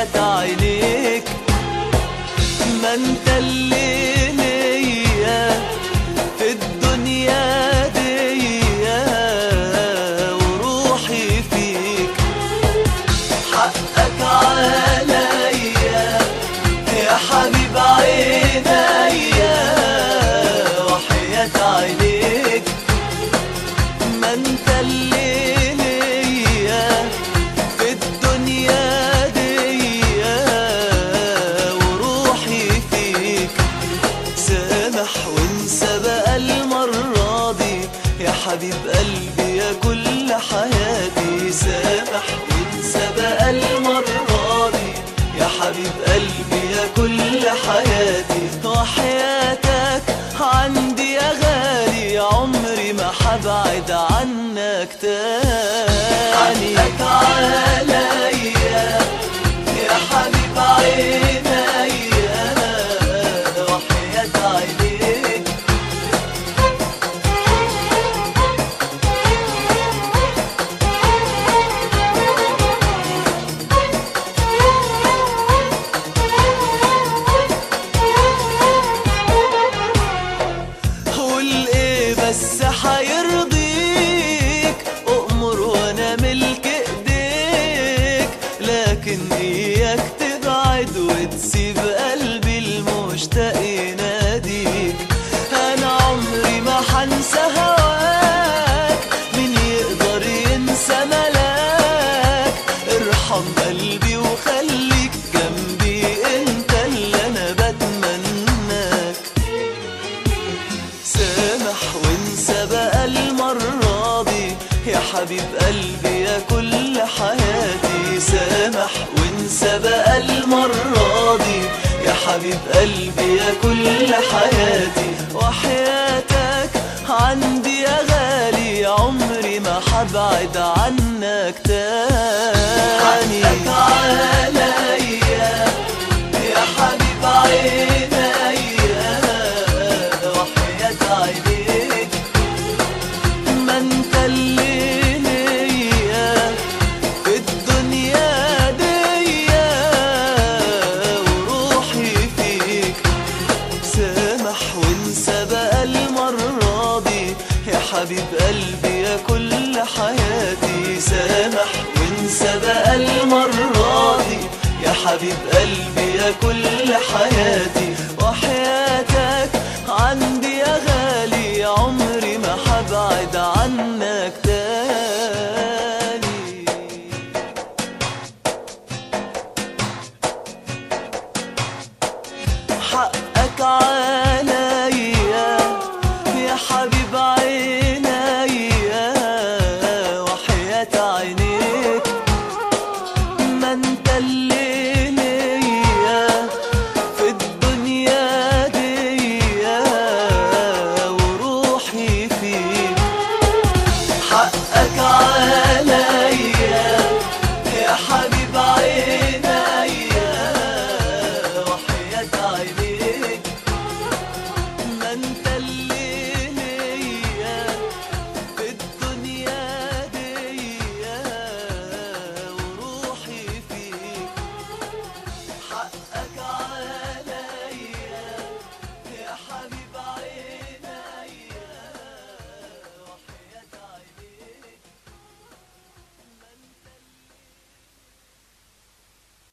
وحياة عينيك ما انت اللي ليا في الدنيا دي وروحي فيك حقك عليا يا حبيب عينيا وحياة عينيك ما انت اللي ليا في الدنيا دي وروحي فيك سامح وانسى بقى المرة دي يا حبيب قلبي يا كل حياتي سامح وانسى بقى المرة دي يا حبيب قلبي يا كل حياتي وحياتك عندي يا غالي عمري ما حبعد عنك تاني حقك عليا يا حبيب عينيا وحياة عينيك قول ايه بس حيرضيك اؤمر وانا ملك ايديك لكن اياك تبعد وتسيب قلبي المشتاق يناديك انا عمري ما حنسى هواك مين يقدر ينسى ملاك ارحم قلبي وخليك جنبي انت اللي انا بتمناك سامح وانسى بقى المرة دي يا حبيب قلبي يا كل حياتي سامح وانسى بقى المرة دي يا حبيب قلبي يا كل حياتي وحياتك عندي يا غالي عمري ما حبعد عنك تاني حقك عليا يا حبيب عينيا وحياة عينيك ما انت اللي ليا في الدنيا دي وروحي فيك سامح وانسى بقى المرة دي يا حبيب قلبي يا كل حياتي سامح وانسى بقى المرة دي يا حبيب قلبي يا كل حياتي وحياتك عندي يا